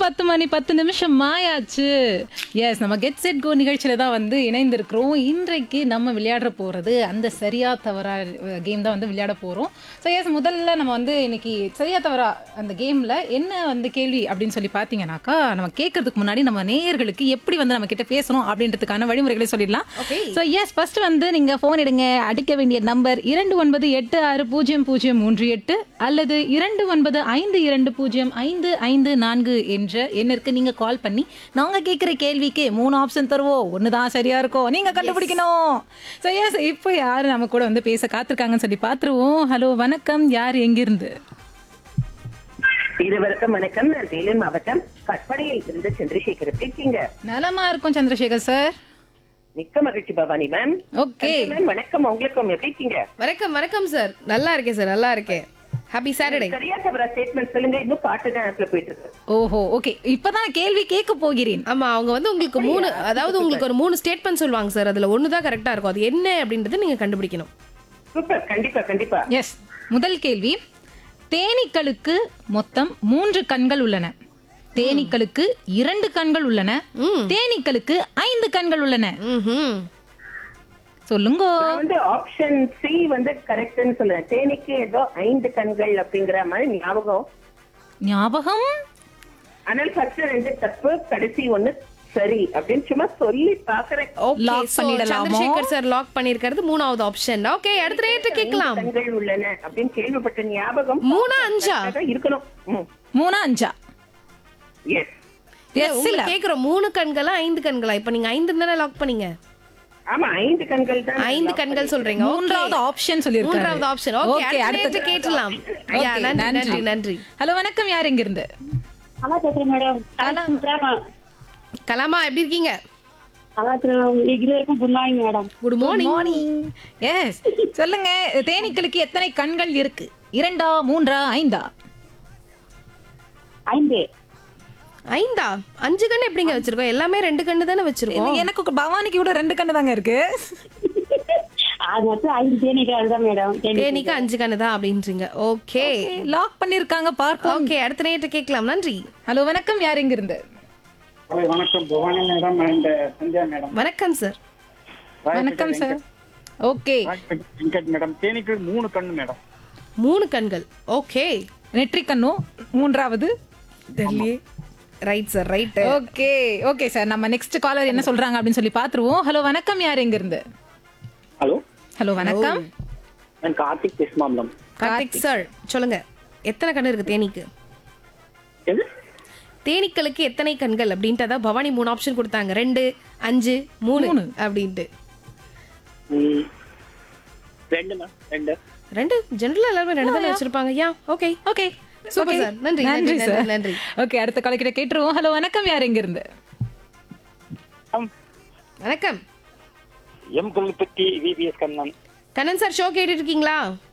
பத்து மணி பத்து நிமிஷம் மாயாச்சு எஸ் நம்ம கெட் செட் கோ நிகழ்ச்சியில தான் வந்து இணைந்திருக்கிறோம் இன்றைக்கு நம்ம விளையாட போறது அந்த சரியா தவறா கேம் தான் வந்து விளையாட போறோம் ஸோ எஸ் முதல்ல நம்ம வந்து இன்னைக்கு சரியா தவறா அந்த கேம்ல என்ன வந்து கேள்வி அப்படின்னு சொல்லி பார்த்தீங்கன்னாக்கா நம்ம கேட்கறதுக்கு முன்னாடி நம்ம நேயர்களுக்கு எப்படி வந்து நம்ம கிட்ட பேசணும் அப்படின்றதுக்கான வழிமுறைகளை சொல்லிடலாம் ஸோ எஸ் ஃபர்ஸ்ட் வந்து நீங்க ஃபோன் எடுங்க அடிக்க வேண்டிய நம்பர் இரண்டு ஒன்பது எட்டு ஆறு பூஜ்ஜியம் பூஜ்ஜியம் மூன்று எட்டு அல்லது இரண்டு ஒன்பது ஐந்து இரண்டு பூஜ்ஜியம் ஐந்து ஐந்து நான்கு என்ற எண்ணிற்கு நீங்க கால் பண்ணி நாங்க கேட்குற கேள்விக்கு மூணு ஆப்ஷன் தருவோம் ஒன்று தான் சரியா இருக்கும் நீங்க கண்டுபிடிக்கணும் ஸோ எஸ் இப்போ யார் நம்ம கூட வந்து பேச காத்திருக்காங்கன்னு சொல்லி பார்த்துருவோம் ஹலோ வணக்கம் யார் எங்கிருந்து இருவருக்கும் வணக்கம் நான் வேலூர் மாவட்டம் கட்படையில் இருந்து சந்திரசேகர் இருக்கீங்க நலமா இருக்கும் சந்திரசேகர் சார் மிக்க மகிழ்ச்சி பவானி மேம் ஓகே மேம் வணக்கம் உங்களுக்கும் எப்படி இருக்கீங்க வணக்கம் வணக்கம் சார் நல்லா இருக்கேன் சார் நல்லா இருக்கேன் ஹாப்பி சாட்டர்டே சரியா தவிர ஸ்டேட்மெண்ட் சொல்லுங்க இன்னும் பாட்டு தான் ஆப்ல போயிட்டு இருக்கு ஓஹோ ஓகே இப்பதான் கேள்வி கேட்க போகிறேன் ஆமா அவங்க வந்து உங்களுக்கு மூணு அதாவது உங்களுக்கு ஒரு மூணு ஸ்டேட்மெண்ட் சொல்லுவாங்க சார் அதுல ஒண்ணு தான் கரெக்டா இருக்கும் அது என்ன அப்படின்றத நீங்க கண்டுபிடிக்கணும் சூப்பர் கண்டிப்பா கண்டிப்பா எஸ் முதல் கேள்வி தேனீக்களுக்கு மொத்தம் மூன்று கண்கள் உள்ளன தேனீக்களுக்கு இரண்டு கண்கள் உள்ளன தேனீக்களுக்கு ஐந்து கண்கள் உள்ளன ம்ஹும். சொல்லுங்க நான் வந்து ஆப்ஷன் சி வந்து கரெக்ட்னு சொல்லுறேன் தேனிக்கு ஏதோ ஐந்து கண்கள் அப்படிங்கிற மாதிரி ஞாபகம் ஞாபகம் ஆனால் ஃபர்ஸ்ட் ரெண்டு தப்பு கடைசி ஒண்ணு சரி அப்படின்னு சும்மா சொல்லி பாக்குறேன் Okay, Lock so பண்ணிடலாமா? சந்திரசேகர் சார் லாக் பண்ணிருக்கிறது மூணாவது ஆப்ஷன் ஓகே அடுத்த ரேட்டு கேட்கலாம் கண்கள் உள்ளன அப்படின்னு கேள்விப்பட்ட ஞாபகம் மூணா அஞ்சா அதான் இருக்கணும் மூணா அஞ்சா எஸ் எஸ் இல்ல உங்களுக்கு கேக்குறோம் மூணு கண்களா ஐந்து கண்களா இப்ப நீங்க ஐந்து தானே லாக் பண்ணீங்க ஆமா ஐந்து கண்கள் தான் ஐந்து கண்கள் சொல்றீங்க Okay. மூன்றாவது ஆப்ஷன் சொல்லியிருக்காரு மூன்றாவது ஆப்ஷன் ஓகே Okay, அடுத்த அடுத்தது. ரேட்டு கேட்டலாம் Okay, Yeah, நன்றி நன்றி நன்றி ஹலோ வணக்கம் யார் எங்க இருந்து நல்லா பேசுறேன் மேடம் கலாமா எப்படி இருக்கீங்க நல்லா இருவருக்கும் good morning madam good morning morning yes சொல்லுங்க தேனீக்களுக்கு எத்தனை கண்கள் இருக்கு இரண்டா மூன்றா ஐந்தா ஐந்து ஐந்தா அஞ்சு கண்ணு எப்படிங்க வச்சிருக்கோம் எல்லாமே ரெண்டு கண்ணு தானே வச்சிருக்கோம் எனக்கு பவானிக்கு கூட ரெண்டு கண்ணு தாங்க இருக்கு அது மட்டும் ஐந்து தேனிக்கு அதுதான் மேடம் தேனிக்கு அஞ்சு கண்ணு தான் அப்படின்றீங்க ஓகே லாக் பண்ணிருக்காங்க பார்ப்போம் ஓகே அடுத்த நேற்று கேட்கலாம் நன்றி ஹலோ வணக்கம் யார் எங்க இருந்து ஹலோ வணக்கம் Bhavani madam and Sandhya madam வணக்கம் சார் வணக்கம் சார் ஓகே வெங்கட் மேடம் தேனிக்கு மூணு கண்ணு மேடம் மூணு கண்கள் ஓகே நெற்றி கண்ணும் மூன்றாவது தெரியலையே right sir right okay okay sir நம்ம நெக்ஸ்ட் காலர் என்ன சொல்றாங்க அப்படின்னு சொல்லி பாத்துருவோம் ஹலோ வணக்கம் யார் எங்க இருந்து ஹலோ ஹலோ வணக்கம் நான் கார்த்திக் பேசுமாம்லம் கார்த்திக் சார் சொல்லுங்க எத்தனை கண்ணு இருக்கு தேனிக்கு எது தேனீக்களுக்கு எத்தனை கண்கள் அப்படின்ட்டு அதான் பவானி மூணு ஆப்ஷன் கொடுத்தாங்க ரெண்டு அஞ்சு மூணு அப்படின்ட்டு ம், ரெண்டு மேம் ரெண்டு ரெண்டு ஜெனரலா எல்லாருமே ரெண்டு தானே வச்சிருப்பாங்க yeah okay okay super sir நன்றி நன்றி நன்றி சார் நன்றி ஓகே அடுத்த கால கிட்ட கேட்டுருவோம் ஹலோ வணக்கம் யார் எங்க இருந்து ஆம், வணக்கம் M Kollupatti VBS Kannan Kannan sir show கேட்டுட்டு இருக்கீங்களா